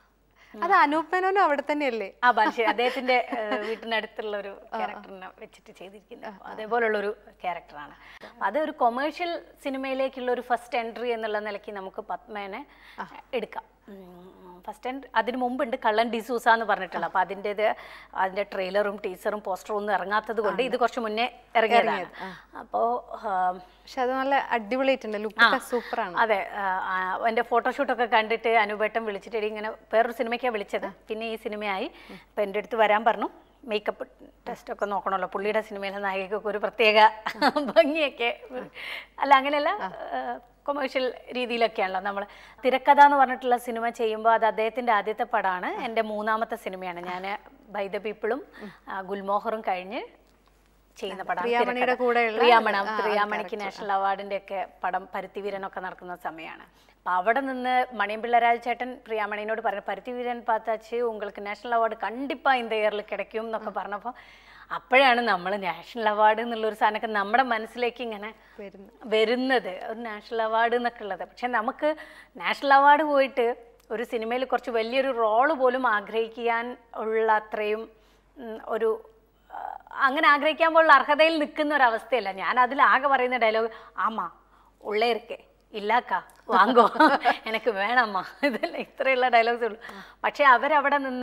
അത് അനൂപ് മേനോനും അവിടെ തന്നെയല്ലേ ആ ബാലുശ്ശേരി അദ്ദേഹത്തിന്റെ ഏഹ്, വീട്ടിനടുത്തുള്ള ഒരു ക്യാരക്ടറിനെ വെച്ചിട്ട് ചെയ്തിരിക്കുന്നത് അതേപോലുള്ള ഒരു ക്യാരക്ടറാണ് അത് ഒരു കൊമേഴ്ഷ്യൽ സിനിമയിലേക്കുള്ള ഒരു ഫസ്റ്റ് എൻട്രി എന്നുള്ള നിലയ്ക്ക് നമുക്ക് പത്മേനെ എടുക്കാം ഫസ്റ്റ് എൻട്രി അതിന് മുമ്പുണ്ട് കള്ളൻ ഡിസൂസ എന്ന് പറഞ്ഞിട്ടുള്ള അപ്പൊ അതിൻ്റെത് അതിന്റെ ട്രെയിലറും ടീസറും പോസ്റ്ററും ഒന്നും ഇറങ്ങാത്തത് കൊണ്ട് ഇത് കുറച്ച് മുന്നേ ഇറങ്ങിയതാണ് അപ്പോൾ പക്ഷെ അത് നല്ല അടിപൊളിയായിട്ടുണ്ട് ലുക്കൊക്കെ സൂപ്പറാണ് അതെ ആ, ആ, എൻ്റെ ഫോട്ടോഷൂട്ടൊക്കെ കണ്ടിട്ട് അനുപേട്ടൻ വിളിച്ചിട്ട് എടീ ഇങ്ങനെ വേറൊരു സിനിമയ്ക്കാണ് വിളിച്ചത് പിന്നെ ഈ സിനിമയായി അപ്പം എൻ്റെ അടുത്ത് വരാൻ പറഞ്ഞു മേക്കപ്പ് ടെസ്റ്റൊക്കെ നോക്കണമല്ലോ പുള്ളിയുടെ സിനിമയിലെ നായികക്കൊക്കെ ഒരു പ്രത്യേക ഭംഗിയൊക്കെ അല്ല അങ്ങനെയല്ല കൊമേഴ്ഷ്യൽ രീതിയിലൊക്കെയാണല്ലോ നമ്മൾ തിരക്കഥ എന്ന് പറഞ്ഞിട്ടുള്ള സിനിമ ചെയ്യുമ്പോൾ അത് അദ്ദേഹത്തിൻ്റെ ആദ്യത്തെ പടമാണ് എൻ്റെ മൂന്നാമത്തെ സിനിമയാണ് ഞാൻ ബൈ ദ പീപ്പിളും ഗുൽമോഹറും കഴിഞ്ഞ് ചെയ്യുന്ന പടമാണ് പ്രിയാമണിയുടെ തിരക്കഥ. കൂടെയുള്ള പ്രിയാമണ പ്രിയാമണിക്ക് നാഷണൽ അവാർഡിന്റെ ഒക്കെ പടം പരുത്തിവീരനൊക്കെ നടക്കുന്ന സമയമാണ് അപ്പൊ അവിടെ നിന്ന് മണിയമ്പിള്ള രാജചേട്ടൻ പ്രിയാമണിനോട് പറഞ്ഞു പരുത്തിവീരൻ പാത്താച്ച് உங்களுக்கு നാഷണൽ അവാർഡ് കണ്ടിപ്പാ இந்த ഇയറിൽ കിടക്കും എന്നൊക്കെ പറഞ്ഞപ്പോൾ അപ്പോഴാണ് നമ്മൾ നാഷണൽ അവാർഡ് എന്നുള്ളൊരു സാധനമൊക്കെ നമ്മുടെ മനസ്സിലേക്ക് ഇങ്ങനെ വരുന്നത് ഒരു നാഷണൽ അവാർഡ് എന്നൊക്കെ ഉള്ളത് പക്ഷെ നമുക്ക് നാഷണൽ അവാർഡ് പോയിട്ട് ഒരു സിനിമയിൽ കുറച്ച് വലിയൊരു റോള് പോലും ആഗ്രഹിക്കാൻ ഉള്ള അത്രയും ഉം, ഒരു ആ, അങ്ങനെ ആഗ്രഹിക്കാൻ പോലുള്ള അർഹതയിൽ നിൽക്കുന്ന ഒരു അവസ്ഥയല്ല ഞാൻ അതിൽ ആകെ പറയുന്ന ഡയലോഗ് ആമാ ഉള്ളേ ഇരിക്കേ ഇല്ലാക്ക വാങ്ങോ എനിക്ക് വേണമ്മ ഇതല്ല ഇത്രയുള്ള ഡയലോഗ്സ് ഉള്ളൂ പക്ഷെ അവരവിടെ നിന്ന്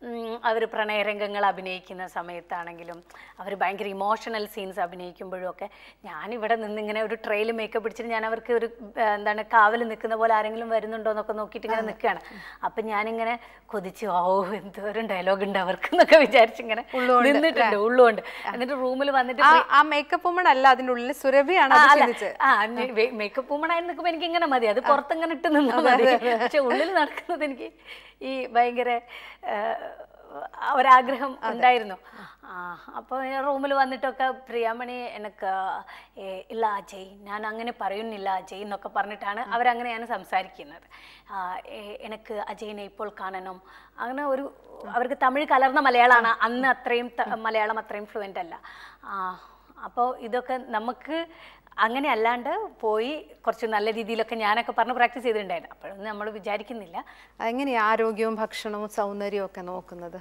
അവർ പ്രണയരംഗങ്ങൾ അഭിനയിക്കുന്ന സമയത്താണെങ്കിലും അവർ ഭയങ്കര ഇമോഷണൽ സീൻസ് അഭിനയിക്കുമ്പോഴും ഒക്കെ ഞാനിവിടെ നിന്ന് ഇങ്ങനെ ഒരു ട്രെയിൽ മേക്കപ്പ് പിടിച്ചിട്ട് ഞാൻ അവർക്ക് ഒരു ആ, എന്താണ് കാവൽ നിൽക്കുന്ന പോലെ ആരെങ്കിലും വരുന്നുണ്ടോ എന്നൊക്കെ നോക്കിയിട്ട് ഇങ്ങനെ നിൽക്കുകയാണ് അപ്പം ഞാനിങ്ങനെ കൊതിച്ച് ഓ എന്തോരം ഡയലോഗ് ഉണ്ട് അവർക്ക് എന്നൊക്കെ വിചാരിച്ചിങ്ങനെ നിന്നിട്ടുണ്ട് ഉള്ളുകൊണ്ട് എന്നിട്ട് റൂമിൽ വന്നിട്ട് ആ ആ മേക്കപ്പ് വുമൺ അല്ല അതിന്റെ ഉള്ളിൽ സുരഭിയാണ് ആ, അത് അല്ല. ചിന്തിച്ചത് ആ മേക്കപ്പ് വുമണായി നിൽക്കുമ്പോൾ എനിക്ക് ഇങ്ങനെ മതി അത് പുറത്തിങ്ങനെ ഇട്ട് നിന്നാൽ മതി പക്ഷെ ഉള്ളിൽ നടക്കുന്നത് എനിക്ക് ഈ ഭയങ്കര ആ, ഒരാഗ്രഹം ഉണ്ടായിരുന്നു ആ അപ്പോൾ റൂമിൽ വന്നിട്ടൊക്കെ പ്രിയാമണി എനിക്ക് ഏ, ഇല്ല അജയ് ഞാൻ അങ്ങനെ പറയുന്നില്ല അജയ് എന്നൊക്കെ പറഞ്ഞിട്ടാണ് അവരങ്ങനെയാണ് സംസാരിക്കുന്നത് ആ, ഏ, എനിക്ക് അജയിനെ ഇപ്പോൾ കാണണം അങ്ങനെ ഒരു അവർക്ക് തമിഴ് കലർന്ന മലയാളമാണ് അന്ന് അത്രയും ത- മലയാളം അത്രയും ഫ്ലുവൻ്റ് അല്ല ആ, അപ്പോൾ ഇതൊക്കെ നമുക്ക് അങ്ങനെ അല്ലാണ്ട് പോയി കുറച്ച് നല്ല രീതിയിലൊക്കെ ഞാനൊക്കെ പറഞ്ഞ് പ്രാക്ടീസ് ചെയ്തിട്ടുണ്ടായിരുന്നു അപ്പോഴൊന്നും നമ്മൾ വിചാരിക്കുന്നില്ല എങ്ങനെയാ ആരോഗ്യവും ഭക്ഷണവും സൗന്ദര്യവും ഒക്കെ നോക്കുന്നത്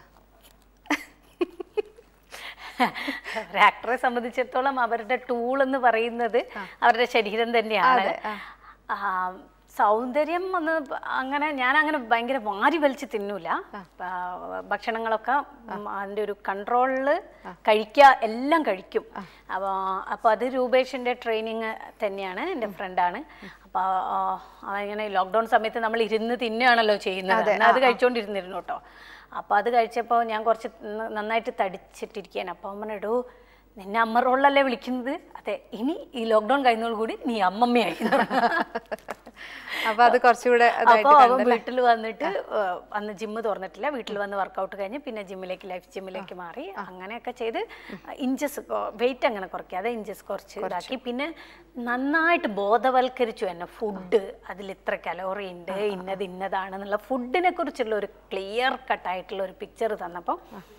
ഒരു ആക്ടറെ സംബന്ധിച്ചിടത്തോളം അവരുടെ ടൂൾ എന്ന് പറയുന്നത് അവരുടെ ശരീരം തന്നെയാണ് ആ, സൗന്ദര്യം ഒന്ന് അങ്ങനെ ഞാൻ അങ്ങനെ ഭയങ്കര വാരി വലിച്ച് തിന്നൂല ആ, ഭക്ഷണങ്ങളൊക്കെ ഉം, അതിൻ്റെ ഒരു കൺട്രോളിൽ കഴിക്കുക എല്ലാം കഴിക്കും അപ്പോൾ അപ്പോൾ അത് രൂപേഷിൻ്റെ ട്രെയിനിങ് തന്നെയാണ് എൻ്റെ ഫ്രണ്ടാണ് അപ്പോൾ അങ്ങനെ ലോക്ക്ഡൗൺ സമയത്ത് നമ്മൾ ഇരുന്ന് തിന്നുകയാണല്ലോ ചെയ്യുന്നത് അന്ന് അത് കഴിച്ചുകൊണ്ടിരുന്നിരുന്നു കേട്ടോ അപ്പോൾ അത് കഴിച്ചപ്പോൾ ഞാൻ കുറച്ച് ന- നന്നായിട്ട് തടിച്ചിട്ടിരിക്കുകയാണ് അപ്പോൾ അമ്മ ഇടൂ നിന്നെ അമ്മ റോളിലല്ലേ വിളിക്കുന്നത് അതെ ഇനി ഈ ലോക്ക്ഡൗൺ കഴിയുന്നതോടുകൂടി നീ അമ്മമ്മയായി എന്ന് പറഞ്ഞു. അപ്പൊ അത് കുറച്ചുകൂടെ ഇതായിട്ട് അപ്പോൾ അവൻ കണ്ടല്ലേ? വീട്ടിൽ വന്നിട്ട് ഏഹ്, അന്ന് ജിമ്മ് തുറന്നിട്ടില്ല വീട്ടിൽ വന്ന് വർക്കൗട്ട് കഴിഞ്ഞ് പിന്നെ ജിമ്മിലേക്ക് ലൈഫ് ജിമ്മിലേക്ക് മാറി അങ്ങനെയൊക്കെ ചെയ്ത് ഇഞ്ചസ് വെയിറ്റ് അങ്ങനെ കുറയ്ക്കാതെ ഇഞ്ചസ് കുറച്ച് ഇതാക്കി പിന്നെ നന്നായിട്ട് ബോധവൽക്കരിച്ചു എന്നെ ഫുഡ് അതിൽ ഇത്ര കലോറി ഉണ്ട് ഇന്നത് ഇന്നതാണെന്നുള്ള ഫുഡിനെ കുറിച്ചുള്ള ഒരു ക്ലിയർ കട്ടായിട്ടുള്ള ഒരു പിക്ചർ തന്നപ്പോൾ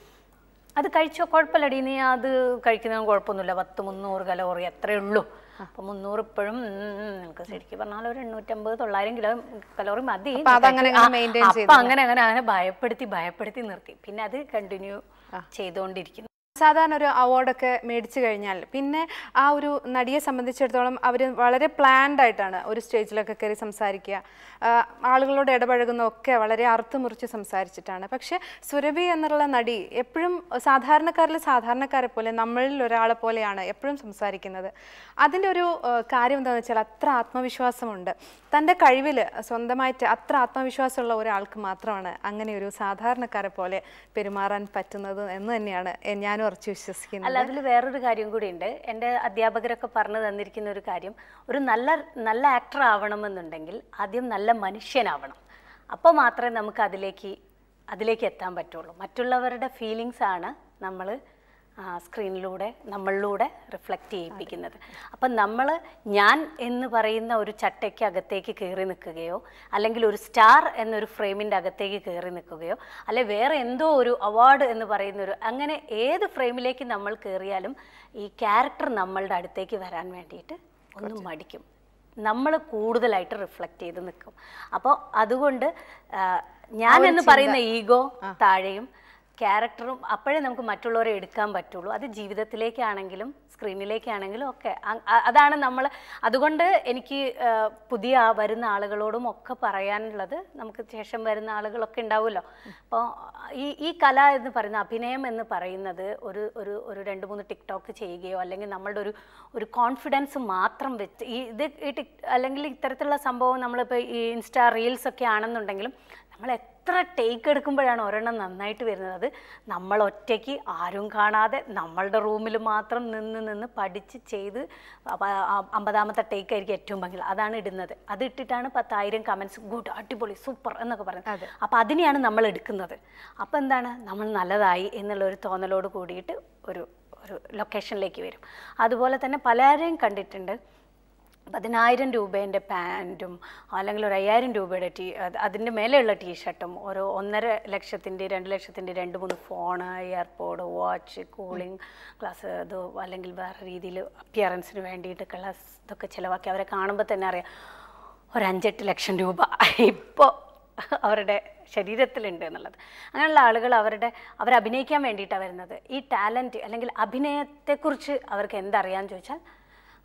അത് കഴിച്ചോ കുഴപ്പമില്ലടി നീ അത് കഴിക്കുന്നതിന് കുഴപ്പമൊന്നുമില്ല പത്ത് മുന്നൂറ് കലോറി അത്രേ ഉള്ളൂ അപ്പൊ മുന്നൂറ് ഇപ്പോഴും നിനക്ക് ശരിക്കും പറഞ്ഞാൽ ഒരു എണ്ണൂറ്റമ്പത് തൊള്ളായിരം കിലോ കലോറി മതി അപ്പൊ അതങ്ങനെ ആ, അങ്ങനെ maintain അപ്പൊ അങ്ങനെ അങ്ങനെ അങ്ങനെ ഭയപ്പെടുത്തി ഭയപ്പെടുത്തി നിർത്തി പിന്നെ അത് കണ്ടിന്യൂ ചെയ്തുകൊണ്ടിരിക്കുന്നു സാധാരണ ഒരു അവാർഡൊക്കെ മേടിച്ചു കഴിഞ്ഞാൽ പിന്നെ ആ ഒരു നടിയെ സംബന്ധിച്ചിടത്തോളം അവർ വളരെ പ്ലാൻഡ് ആയിട്ടാണ് ഒരു സ്റ്റേജിലൊക്കെ കയറി സംസാരിക്കുക ആ, ആളുകളോട് ഇടപഴകുന്നതൊക്കെ വളരെ അറുത്തുമുറിച്ച് സംസാരിച്ചിട്ടാണ് പക്ഷെ സുരഭി എന്നുള്ള നടി എപ്പോഴും സാധാരണക്കാരിൽ സാധാരണക്കാരെ പോലെ നമ്മളിൽ ഒരാളെ പോലെയാണ് എപ്പോഴും സംസാരിക്കുന്നത് അതിൻ്റെ ഒരു ആ, കാര്യം എന്താണെന്ന് വെച്ചാൽ അത്ര ആത്മവിശ്വാസമുണ്ട് തൻ്റെ കഴിവിൽ സ്വന്തമായിട്ട് അത്ര ആത്മവിശ്വാസമുള്ള ഒരാൾക്ക് മാത്രമാണ് അങ്ങനെ ഒരു സാധാരണക്കാരെ പോലെ പെരുമാറാൻ പറ്റുന്നത് എന്ന് തന്നെയാണ് എ- ഞാനും ഉറച്ചു വിശ്വസിക്കുന്നത് അല്ല അതിൽ വേറൊരു കാര്യം കൂടി ഉണ്ട് എൻ്റെ അധ്യാപകരൊക്കെ പറഞ്ഞു തന്നിരിക്കുന്ന ഒരു കാര്യം ഒരു നല്ല നല്ല ആക്ടർ ആവണമെന്നുണ്ടെങ്കിൽ ആദ്യം നല്ല മനുഷ്യനാവണം അപ്പോൾ മാത്രമേ നമുക്ക് അതിലേക്ക് അതിലേക്ക് എത്താൻ പറ്റുള്ളൂ മറ്റുള്ളവരുടെ ഫീലിങ്സ് ആണ് നമ്മൾ സ്ക്രീനിലൂടെ നമ്മളിലൂടെ റിഫ്ലക്റ്റ് ചെയ്യിപ്പിക്കുന്നത് അപ്പം നമ്മൾ ഞാൻ എന്ന് പറയുന്ന ഒരു ചട്ടയ്ക്ക് അകത്തേക്ക് കയറി നിൽക്കുകയോ അല്ലെങ്കിൽ ഒരു സ്റ്റാർ എന്നൊരു ഫ്രെയിമിൻ്റെ അകത്തേക്ക് കയറി നിൽക്കുകയോ അല്ലെ വേറെ എന്തോ ഒരു അവാർഡ് എന്ന് പറയുന്ന ഒരു അങ്ങനെ ഏത് ഫ്രെയിമിലേക്ക് നമ്മൾ കയറിയാലും ഈ ക്യാരക്ടർ നമ്മളുടെ അടുത്തേക്ക് വരാൻ വേണ്ടിയിട്ട് ഒന്ന് മടിക്കും നമ്മൾ കൂടുതലായിട്ട് റിഫ്ലക്റ്റ് ചെയ്ത് നിൽക്കും അപ്പോൾ അതുകൊണ്ട് ആ, ഞാൻ എന്ന് പറയുന്ന ഈഗോ താഴെയും ക്യാരക്ടറും അപ്പോഴേ നമുക്ക് മറ്റുള്ളവരെ എടുക്കാൻ പറ്റുള്ളൂ അത് ജീവിതത്തിലേക്കാണെങ്കിലും സ്ക്രീനിലേക്കാണെങ്കിലും ഒക്കെ അ- അ- അതാണ് നമ്മൾ അതുകൊണ്ട് എനിക്ക് ആ, പുതിയ ആ വരുന്ന ആളുകളോടും ഒക്കെ പറയാനുള്ളത് നമുക്ക് ശേഷം വരുന്ന ആളുകളൊക്കെ ഉണ്ടാവുമല്ലോ അപ്പോൾ ഈ ഈ കല എന്ന് പറയുന്ന അഭിനയം എന്ന് പറയുന്നത് ഒരു ഒരു ഒരു രണ്ട് മൂന്ന് ടിക്ടോക്ക് ചെയ്യുകയോ അല്ലെങ്കിൽ നമ്മളുടെ ഒരു ഒരു കോൺഫിഡൻസ് മാത്രം വെച്ച് ഈ ഇത് ഈ ടിക് അല്ലെങ്കിൽ ഇത്തരത്തിലുള്ള സംഭവം നമ്മളിപ്പോൾ ഈ ഇൻസ്റ്റാ റീൽസ് ഒക്കെ ആണെന്നുണ്ടെങ്കിലും നമ്മൾ എത്ര ടേക്ക് എടുക്കുമ്പോഴാണ് ഒരെണ്ണം നന്നായിട്ട് വരുന്നത് അത് നമ്മൾ ഒറ്റയ്ക്ക് ആരും കാണാതെ നമ്മളുടെ റൂമിൽ മാത്രം നിന്ന് നിന്ന് പഠിച്ച് ചെയ്ത് അപ്പ- ആ- അമ്പതാമത്തെ ടേക്ക് ആയിരിക്കും ഏറ്റവും ഭംഗി അതാണ് ഇടുന്നത് അത് ഇട്ടിട്ടാണ് പത്തായിരം കമൻസ് ഗുഡ് അടിപൊളി സൂപ്പർ എന്നൊക്കെ പറയുന്നത് അപ്പോൾ അതിനെയാണ് നമ്മൾ എടുക്കുന്നത് അപ്പോൾ എന്താണ് നമ്മൾ നല്ലതായി എന്നുള്ള ഒരു തോന്നലോട് കൂടിയിട്ട് ഒരു ഒരു ലൊക്കേഷനിലേക്ക് വരും അതുപോലെ തന്നെ പലരെയും കണ്ടിട്ടുണ്ട് പതിനായിരം രൂപേൻ്റെ പാൻറ്റും അല്ലെങ്കിൽ ഒരു അയ്യായിരം രൂപയുടെ ടീ അത് അതിൻ്റെ മേലെയുള്ള ടീഷർട്ടും ഒരു ഒന്നര ലക്ഷത്തിൻ്റെ രണ്ട് ലക്ഷത്തിൻ്റെ രണ്ട് മൂന്ന് phone airpod watch cooling glass ഇത് അല്ലെങ്കിൽ വേറെ രീതിയിൽ അപ്പിയറൻസിന് വേണ്ടിയിട്ടൊക്കെയുള്ള ഇതൊക്കെ ചിലവാക്കി അവരെ കാണുമ്പോൾ തന്നെ അറിയാം ഒരു അഞ്ചെട്ട് ലക്ഷം രൂപ ഇപ്പോൾ അവരുടെ ശരീരത്തിലുണ്ട് എന്നുള്ളത് അങ്ങനെയുള്ള ആളുകൾ അവരുടെ അവർ അഭിനയിക്കാൻ വേണ്ടിയിട്ടാണ് വരുന്നത് ഈ ടാലൻറ്റ് അല്ലെങ്കിൽ അഭിനയത്തെക്കുറിച്ച് അവർക്ക് എന്തറിയാന്ന് ചോദിച്ചാൽ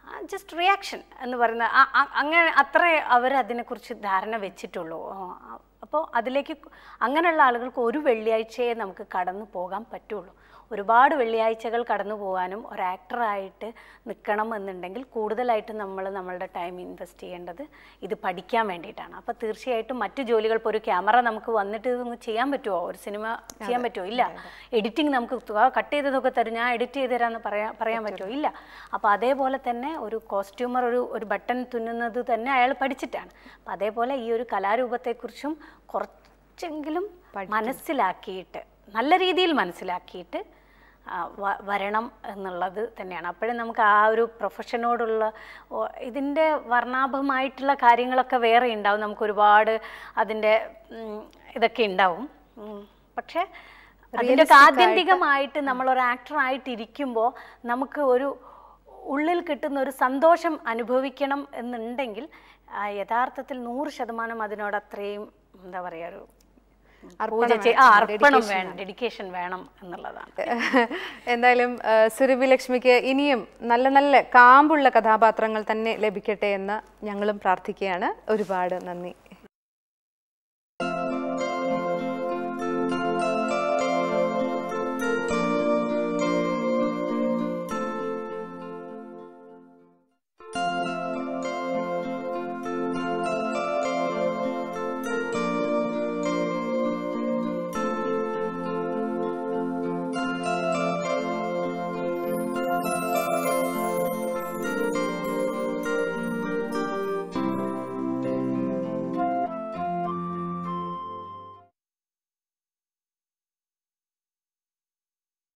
ജസ്റ്റ് റിയാക്ഷൻ എന്ന് പറയുന്ന ആ- ആ- അങ്ങനെ അത്രേ അവർ അതിനെക്കുറിച്ച് ധാരണ വെച്ചിട്ടുള്ളൂ അപ്പോൾ അതിലേക്ക് അങ്ങനെയുള്ള ആളുകൾക്ക് ഒരു വെള്ളിയാഴ്ചയെ നമുക്ക് കടന്നു പോകാൻ പറ്റുള്ളൂ ഒരുപാട് വെള്ളിയാഴ്ചകൾ കടന്നു പോകാനും ഒരു ആക്ടറായിട്ട് നിൽക്കണം എന്നുണ്ടെങ്കിൽ കൂടുതലായിട്ട് നമ്മൾ നമ്മളുടെ ടൈം ഇൻവെസ്റ്റ് ചെയ്യേണ്ടത് ഇത് പഠിക്കാൻ വേണ്ടിയിട്ടാണ് അപ്പോൾ തീർച്ചയായിട്ടും മറ്റു ജോലികൾ ഇപ്പോൾ ഒരു ക്യാമറ നമുക്ക് വന്നിട്ട് ഇതൊന്ന് ചെയ്യാൻ പറ്റുമോ ഒരു സിനിമ ചെയ്യാൻ പറ്റുമോ ഇല്ല എഡിറ്റിംഗ് നമുക്ക് കട്ട് ചെയ്തതൊക്കെ തരും ഞാൻ എഡിറ്റ് ചെയ്ത് തരാമെന്ന് പറയാൻ പറയാൻ പറ്റുമോ ഇല്ല അപ്പോൾ അതേപോലെ തന്നെ ഒരു കോസ്റ്റ്യൂമർ ഒരു ഒരു ബട്ടൺ തുന്നുന്നത് തന്നെ അയാൾ പഠിച്ചിട്ടാണ് അപ്പോൾ അതേപോലെ ഈ ഒരു കലാരൂപത്തെക്കുറിച്ചും കുറച്ചെങ്കിലും മനസ്സിലാക്കിയിട്ട് നല്ല രീതിയിൽ മനസ്സിലാക്കിയിട്ട് ആ, വ- വരണം എന്നുള്ളത് തന്നെയാണ് അപ്പോഴേ നമുക്ക് ആ ഒരു പ്രൊഫഷനോടുള്ള ഓ, ഇതിൻ്റെ വർണ്ണാഭമായിട്ടുള്ള കാര്യങ്ങളൊക്കെ വേറെ ഉണ്ടാവും നമുക്ക് ഒരുപാട് അതിൻ്റെ ഉം, ഇതൊക്കെ ഉണ്ടാവും ഉം, പക്ഷേ അതിൻ്റെ ആത്യന്തികമായിട്ട് നമ്മളൊരു ആക്ടറായിട്ട് ഇരിക്കുമ്പോൾ നമുക്ക് ഒരു ഉള്ളിൽ കിട്ടുന്ന ഒരു സന്തോഷം അനുഭവിക്കണം എന്നുണ്ടെങ്കിൽ ആ, യഥാർത്ഥത്തിൽ നൂറ് ശതമാനം അതിനോട് അത്രയും എന്താ പറയുക ഒരു പൂജ ചെയ്- ആ അർപ്പണം വേണം ഡെഡിക്കേഷൻ വേണം എന്നുള്ളതാണ് എന്തായാലും ആ, സുരഭി ലക്ഷ്മിക്ക് ഇനിയും നല്ല നല്ല കാമ്പുള്ള കഥാപാത്രങ്ങൾ തന്നെ ലഭിക്കട്ടെ എന്ന് ഞങ്ങളും പ്രാർത്ഥിക്കുകയാണ് ഒരുപാട് നന്ദി